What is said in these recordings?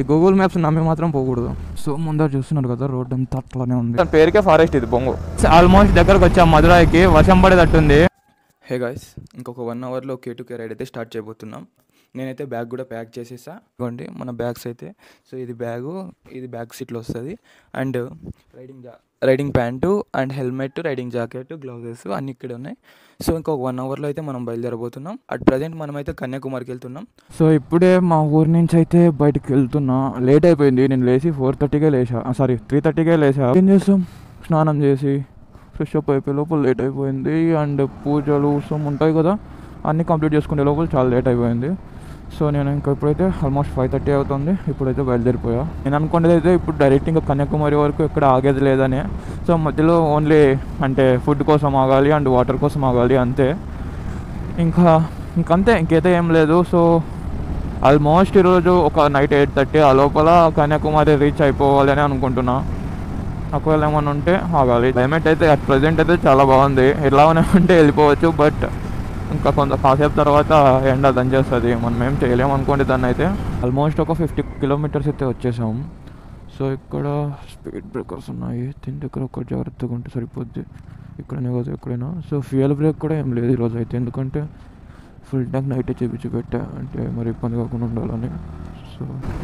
Google maps నమ్మి మాత్రం పోకూడదు సో ముందర చూస్తున్నారు కదా రోడ్ అంతా అట్లానే ఉంది దాని పేరుకే ఫారెస్ట్ ఇది బొంగు ఆల్మోస్ట్ దగ్గరకు వచ్చాం మధురాయికి వర్షం పడేటట్టుంది హే గాయస్ ఇంకొక వన్ అవర్లో కే టు కే రైడ్ అయితే స్టార్ట్ చేయబోతున్నాం నేనైతే బ్యాగ్ కూడా ప్యాక్ చేసేసా ఇదిగోండి మన బ్యాగ్స్ అయితే సో ఇది బ్యాగు ఇది బ్యాక్ సీట్లో వస్తుంది అండ్ రైడింగ్ జా riding pants and helmet riding jacket gloves అన్ని ఇక్కడ ఉన్నాయి సో ఇంకొక వన్ అవర్లో అయితే మనం బయలుదేరబోతున్నాం అట్ ప్రజెంట్ మనం అయితే కన్యాకుమారికి వెళ్తున్నాం సో ఇప్పుడే మా ఊరి నుంచి అయితే బయటికి వెళ్తున్నా లేట్ అయిపోయింది నేను లేచి ఫోర్ థర్టీకే లేచా సారీ త్రీ థర్టీకే లేచా ఏం చేస్తాం స్నానం చేసి ఫ్రెష్ అప్ అయిపోయే లోపల లేట్ అయిపోయింది అండ్ పూజలు ఉత్సవం ఉంటాయి కదా అన్నీ కంప్లీట్ చేసుకునే లోపల చాలా లేట్ అయిపోయింది సో నేను ఇంకా ఇప్పుడైతే ఆల్మోస్ట్ ఫైవ్ థర్టీ అవుతుంది ఇప్పుడైతే బయలుదేరిపోయా నేను అనుకునేది అయితే ఇప్పుడు డైరెక్ట్ ఇంకా కన్యాకుమారి వరకు ఎక్కడ ఆగేది లేదని సో మధ్యలో ఓన్లీ అంటే ఫుడ్ కోసం ఆగాలి అండ్ వాటర్ కోసం ఆగాలి అంతే ఇంకా ఇంకంతే ఇంకైతే ఏం లేదు సో ఆల్మోస్ట్ ఈరోజు ఒక నైట్ ఎయిట్ థర్టీ ఆ లోపల కన్యాకుమారి రీచ్ అయిపోవాలి అని అనుకుంటున్నా ఒకవేళ ఏమైనా ఉంటే ఆగాలి క్లైమేట్ అయితే అట్ ప్రజెంట్ అయితే చాలా బాగుంది ఎలానే ఉంటే వెళ్ళిపోవచ్చు బట్ ఇంకా కొంత కాసేపు తర్వాత ఎండ దంచేస్తుంది మనం ఏం చేయలేము అనుకోండి దాన్ని అయితే ఆల్మోస్ట్ ఒక ఫిఫ్టీ కిలోమీటర్స్ అయితే వచ్చేసాం సో ఇక్కడ స్పీడ్ బ్రేకర్స్ ఉన్నాయి దీని దగ్గర ఒక జాగ్రత్తగా ఉంటే సరిపోద్ది ఇక్కడనే కాదు ఎక్కడైనా సో ఫ్యూయల్ బ్రేక్ కూడా ఏం లేదు ఈరోజు అయితే ఎందుకంటే ఫుల్ ట్యాంక్ నైట్ చేపించి పెట్టా అంటే మరి ఇబ్బంది కాకుండా ఉండాలని సో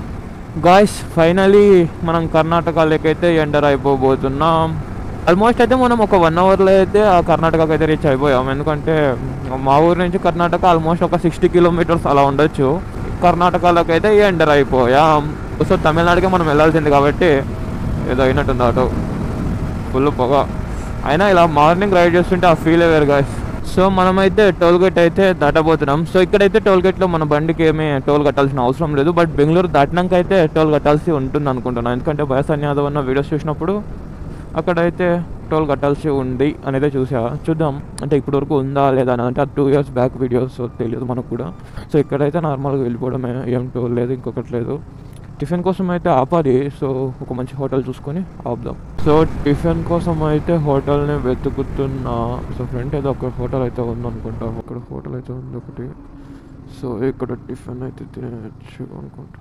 గాయస్ ఫైనలీ మనం కర్ణాటకలోకి అయితే ఎంటర్ అయిపోబోతున్నాం ఆల్మోస్ట్ అయితే మనం ఒక వన్ అవర్లో అయితే ఆ కర్ణాటకకి అయితే రీచ్ అయిపోయాం ఎందుకంటే మా ఊరు నుంచి కర్ణాటక ఆల్మోస్ట్ ఒక సిక్స్టీ కిలోమీటర్స్ అలా ఉండొచ్చు కర్ణాటకలోకి అయితే ఎంటర్ అయిపోయాం సో తమిళనాడుకి మనం వెళ్ళాల్సింది కాబట్టి ఏదో అయినట్టుంది ఆటో ఫుల్ పొగ అయినా ఇలా మార్నింగ్ రైడ్ చేస్తుంటే ఆ ఫీల్ వేరు గాయస్ సో మనమైతే టోల్ గేట్ అయితే దాటబోతున్నాం సో ఇక్కడైతే టోల్ గేట్లో మన బండికి ఏమీ టోల్ కట్టాల్సిన అవసరం లేదు బట్ బెంగళూరు దాటినాక అయితే టోల్ కట్టాల్సి ఉంటుంది అనుకుంటున్నాను ఎందుకంటే బయసాన్ యాదవ్ అన్న వీడియోస్ చూసినప్పుడు అక్కడైతే టోల్ కట్టాల్సి ఉంది అనేది చూసా చూద్దాం అంటే ఇప్పటి వరకు ఉందా లేదా అని అంటే ఆ టూ ఇయర్స్ బ్యాక్ వీడియోస్ తెలియదు మనకు కూడా సో ఇక్కడైతే నార్మల్గా వెళ్ళిపోవడమే ఏం టోల్ లేదు ఇంకొకటి లేదు టిఫిన్ కోసం అయితే ఆపాలి సో ఒక మంచి హోటల్ చూసుకొని ఆపుదాం సో టిఫిన్ కోసం అయితే హోటల్ని వెతుకుతున్నా సో ఫ్రంట్ ఏదో ఒక హోటల్ అయితే ఉందనుకుంటా అక్కడ హోటల్ అయితే ఉంది ఒకటి సో ఇక్కడ టిఫిన్ అయితే తినచ్చు అనుకుంటా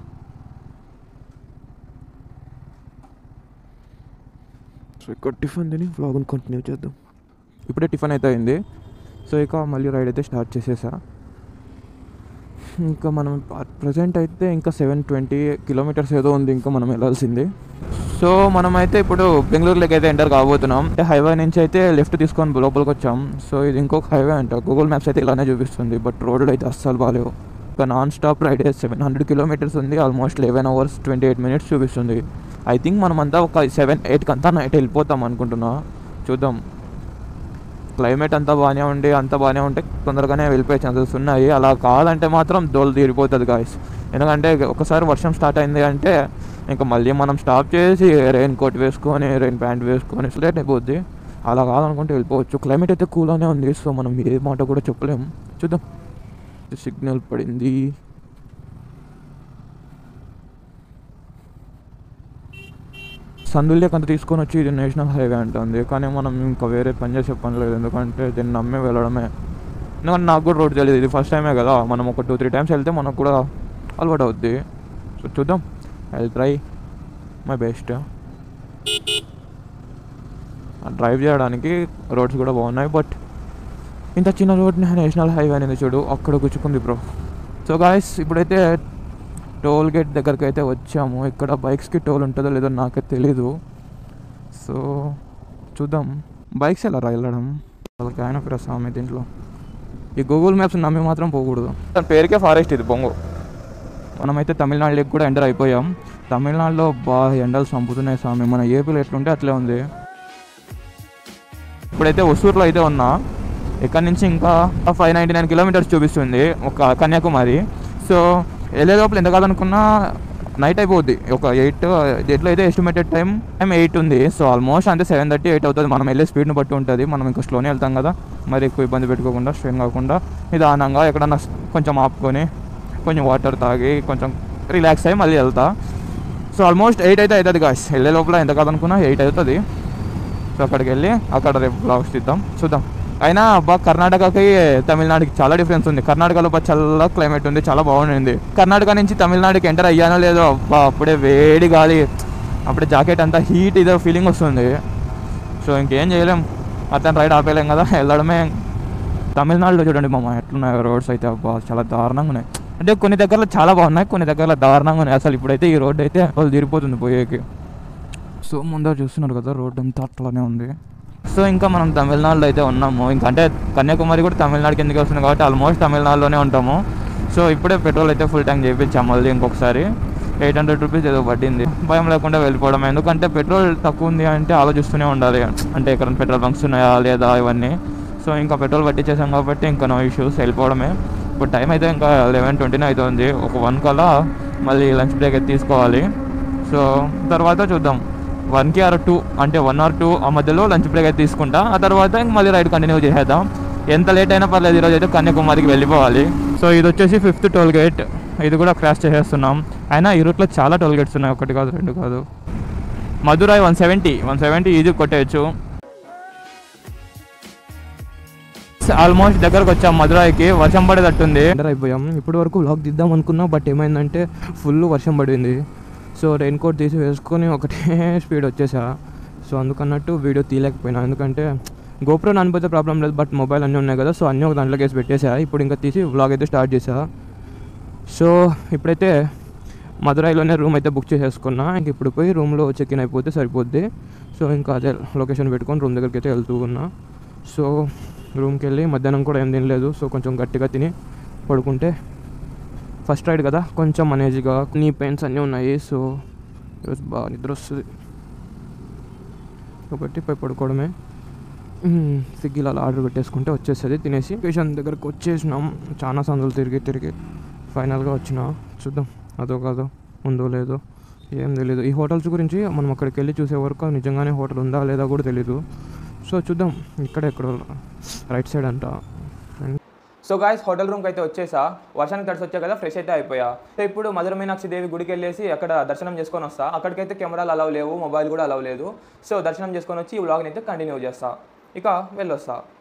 సో ఇక్కడ టిఫిన్ తిని వ్లాగ్ని కంటిన్యూ చేద్దాం ఇప్పుడే టిఫిన్ అయితే అయింది సో ఇక మళ్ళీ రైడ్ అయితే స్టార్ట్ చేసేసా ఇంకా మనం ప్రజెంట్ అయితే ఇంకా సెవెన్ ట్వంటీ కిలోమీటర్స్ ఏదో ఉంది ఇంకా మనం వెళ్ళాల్సింది సో మనమైతే ఇప్పుడు బెంగళూరులోకి అయితే ఎంటర్ కాబోతున్నాం అంటే హైవే నుంచి అయితే లెఫ్ట్ తీసుకొని లోపలికి వచ్చాం సో ఇది ఇంకొక హైవే అంట గూగుల్ మ్యాప్స్ అయితే ఇలానే చూపిస్తుంది బట్ రోడ్లు అయితే అస్సలు బాగాలేవు ఒక non stop ride seven hundred kilometres ఉంది almost eleven hours twenty eight minutes చూపిస్తుంది ఐ థింక్ మనమంతా ఒక సెవెన్ ఎయిట్కి అంతా నైట్ వెళ్ళిపోతాం అనుకుంటున్నా చూద్దాం క్లైమేట్ అంతా బాగానే ఉండి అంతా బాగానే ఉంటే తొందరగానే వెళ్ళిపోయే ఛాన్సెస్ ఉన్నాయి అలా కాదంటే మాత్రం దోలు తీరిపోతుంది గాయస్ ఎందుకంటే ఒకసారి వర్షం స్టార్ట్ అయింది అంటే ఇంకా మళ్ళీ మనం స్టాప్ చేసి రెయిన్ కోట్ వేసుకొని రెయిన్ ప్యాంట్ వేసుకొని లేట్ అయిపోద్ది అలా కాదనుకుంటే వెళ్ళిపోవచ్చు క్లైమేట్ అయితే కూల్గానే ఉంది సో మనం ఏ మాట కూడా చెప్పలేము చూద్దాం సిగ్నల్ పడింది సందుల్యక్ అంత తీసుకొని వచ్చి ఇది నేషనల్ హైవే అంటుంది కానీ మనం ఇంకా వేరే పని చేసే పని లేదు ఎందుకంటే దీన్ని నమ్మే వెళ్ళడమే ఎందుకంటే నాకు కూడా రోడ్ తెలియదు ఇది ఫస్ట్ టైమే కదా మనం ఒక టూ త్రీ టైమ్స్ వెళ్తే మనకు కూడా అలవాటు అవుద్ది సో చూద్దాం I try my best drive చేయడానికి రోడ్స్ కూడా బాగున్నాయి బట్ ఇంత చిన్న రోడ్ని నేషనల్ హైవే అనేది చూడు అక్కడ గుచ్చుకుంది బ్రో సో గాయస్ ఇప్పుడైతే టోల్ గేట్ దగ్గరికి అయితే వచ్చాము ఇక్కడ బైక్స్కి టోల్ ఉంటుందో లేదో నాకే తెలీదు సో చూద్దాం బైక్స్ ఎలా రా వెళ్ళడం వాళ్ళకి ఆయన పేరు స్వామి దీంట్లో ఈ గూగుల్ మ్యాప్స్ నమ్మి మాత్రం పోకూడదు దాని పేరుకే ఫారెస్ట్ ఇది బొంగు మనమైతే తమిళనాడులోకి కూడా ఎంటర్ అయిపోయాం తమిళనాడులో బాగా ఎండలు చంపుతున్నాయి స్వామి మన ఏపీలో ఎట్లుంటే అట్లే ఉంది ఇప్పుడైతే ఒసూరులో అయితే ఉన్నా ఇక్కడ నుంచి ఇంకా ఫైవ్ నైంటీ నైన్ కిలోమీటర్స్ చూపిస్తుంది ఒక కన్యాకుమారి సో వెళ్ళే లోపల ఎంత కాదనుకున్నా నైట్ అయిపోద్ది ఒక ఎయిట్ ఎట్లా అయితే ఎస్టిమేటెడ్ టైం టైం ఎయిట్ ఉంది సో ఆల్మోస్ట్ అంతే సెవెన్ థర్టీ ఎయిట్ అవుతుంది మనం వెళ్ళే స్పీడ్ని బట్టి ఉంటుంది మనం ఇంకా స్లోనే వెళ్తాం కదా మరి ఎక్కువ ఇబ్బంది పెట్టుకోకుండా స్ట్రెయిన్ కాకుండా నిదానంగా ఎక్కడన్నా కొంచెం ఆపుకొని కొంచెం వాటర్ తాగి కొంచెం రిలాక్స్ అయ్యి మళ్ళీ వెళ్తా సో ఆల్మోస్ట్ ఎయిట్ అయితే అవుతుంది గాయస్ వెళ్ళే లోపల ఎంత కాదనుకున్నా ఎయిట్ అవుతుంది సో అక్కడికి వెళ్ళి అక్కడ రేపు బ్లాగ్స్ తీద్దాం చూద్దాం అయినా అబ్బా కర్ణాటకకి తమిళనాడుకి చాలా డిఫరెన్స్ ఉంది కర్ణాటకలో బా చాలా క్లైమేట్ ఉంది చాలా బాగుంది కర్ణాటక నుంచి తమిళనాడుకి ఎంటర్ అయ్యానో లేదో అబ్బా అప్పుడే వేడి గాలి అప్పుడే జాకెట్ అంతా హీట్ ఇదో ఫీలింగ్ వస్తుంది సో ఇంకేం చేయలేం అతను రైడ్ ఆపేయలేం కదా వెళ్ళడమే తమిళనాడులో చూడండి మామ ఎట్లున్నాయి రోడ్స్ అయితే అబ్బా చాలా దారుణంగా ఉన్నాయి అంటే కొన్ని దగ్గరలో చాలా బాగున్నాయి కొన్ని దగ్గరలో దారుణంగా ఉన్నాయి అసలు ఇప్పుడైతే ఈ రోడ్ అయితే వాళ్ళు తిరిగిపోతుంది పోయేకి సో ముందర చూస్తున్నారు కదా రోడ్ అంతా అట్లానే ఉంది సో ఇంకా మనం తమిళనాడులో అయితే ఉన్నాము ఇంకా అంటే కన్యాకుమారి కూడా తమిళనాడు కిందకి వస్తుంది కాబట్టి ఆల్మోస్ట్ తమిళనాడులోనే ఉంటాము సో ఇప్పుడే పెట్రోల్ అయితే ఫుల్ ట్యాంక్ చేయించాము మళ్ళీ ఇంకొకసారి ఎయిట్ హండ్రెడ్ రూపీస్ ఏదో పడింది భయం లేకుండా వెళ్ళిపోవడం ఎందుకంటే పెట్రోల్ తక్కువ ఉంది అంటే ఆలోచిస్తూనే ఉండాలి అంటే ఎక్కడ పెట్రోల్ బంక్స్ ఉన్నాయా లేదా ఇవన్నీ సో ఇంకా పెట్రోల్ పట్టించేసాం కాబట్టి ఇంకా నో ఇష్యూస్ వెళ్ళిపోవడమే ఇప్పుడు టైం అయితే ఇంకా లెవెన్ ట్వంటీనే అవుతుంది ఒక వన్ కల్లా మళ్ళీ లంచ్ బ్రేక్ అయితే తీసుకోవాలి సో తర్వాత చూద్దాం వన్కి ఆర్ టూ అంటే వన్ ఆర్ టూ ఆ మధ్యలో లంచ్ బ్రేక్ అయితే తీసుకుంటా ఆ తర్వాత ఇంక మళ్ళీ రైడ్ కంటిన్యూ చేసేద్దాం ఎంత లేట్ అయినా పర్లేదు ఈరోజు అయితే కన్యాకుమారికి వెళ్ళిపోవాలి సో ఇది వచ్చేసి ఫిఫ్త్ టోల్ గేట్ ఇది కూడా క్రాష్ చేసేస్తున్నాం అయినా ఈ రూట్లో చాలా టోల్ గేట్స్ ఉన్నాయి ఒకటి కాదు రెండు కాదు Madurai one seventy one seventy easy కొట్టేయచ్చు ఆల్మోస్ట్ దగ్గరకు వచ్చాం మధురాయికి వర్షం పడేటట్టుంది ఎంటర్ అయిపోయాం ఇప్పటి వరకు వ్లాగ్ తీద్దాం అనుకున్నా బట్ ఏమైందంటే ఫుల్ వర్షం పడింది సో రెయిన్ కోట్ తీసి వేసుకొని ఒకటే స్పీడ్ వచ్చేసా సో అందుకన్నట్టు వీడియో తీయలేకపోయినా ఎందుకంటే గోప్రో అనిపోతే ప్రాబ్లం లేదు బట్ మొబైల్ అన్నీ ఉన్నాయి కదా సో అన్నీ ఒక దాంట్లోకి వేసి పెట్టేసా ఇప్పుడు ఇంకా తీసి వ్లాగ్ అయితే స్టార్ట్ చేసా సో ఇప్పుడైతే మదురైలోనే రూమ్ అయితే బుక్ చేసేసుకున్నా ఇంక ఇప్పుడు పోయి రూమ్లో చెక్ ఇన్ అయిపోతే సరిపోద్ది సో ఇంకా అదే లొకేషన్ పెట్టుకొని రూమ్ దగ్గరికి అయితే వెళ్తూ ఉన్నా సో రూమ్కి వెళ్ళి మధ్యాహ్నం కూడా ఏం తినలేదు సో కొంచెం గట్టిగా తిని పడుకుంటే ఫస్ట్ రైడ్ కదా కొంచెం అనేజ్గా నీ పెయిన్స్ అన్నీ ఉన్నాయి సో ఈరోజు బాగా నిద్ర వస్తుంది కాబట్టి పోయి పడుకోవడమే మ్మ్, స్విగ్గీలో అలా ఆర్డర్ పెట్టేసుకుంటే వచ్చేస్తుంది తినేసి స్టేషన్ దగ్గరకు వచ్చేసినాం చాలా సందులు తిరిగి తిరిగి ఫైనల్గా వచ్చిన చూద్దాం అదో కాదో ఉందో లేదో ఏం తెలీదు ఈ హోటల్స్ గురించి మనం అక్కడికి వెళ్ళి చూసే వరకు నిజంగానే హోటల్ ఉందా లేదా కూడా తెలీదు సో చూద్దాం ఇక్కడ ఎక్కడో రైట్ సైడ్ అంట సో గాయస్ హోటల్ రూమ్కి అయితే వచ్చేసా వర్షానికి తడిసి వచ్చా కదా ఫ్రెష్ అయితే అయిపోయా సో ఇప్పుడు మధుర మీనాక్షి దేవి గుడికి వెళ్ళేసి అక్కడ దర్శనం చేసుకొని వస్తా అక్కడికైతే కెమెరాలు అలవ్ లేవు మొబైల్ కూడా అలవ్ లేదు సో దర్శనం చేసుకొని వచ్చి ఈ వ్లాగ్ని అయితే కంటిన్యూ చేస్తా ఇక వెళ్ళొస్తా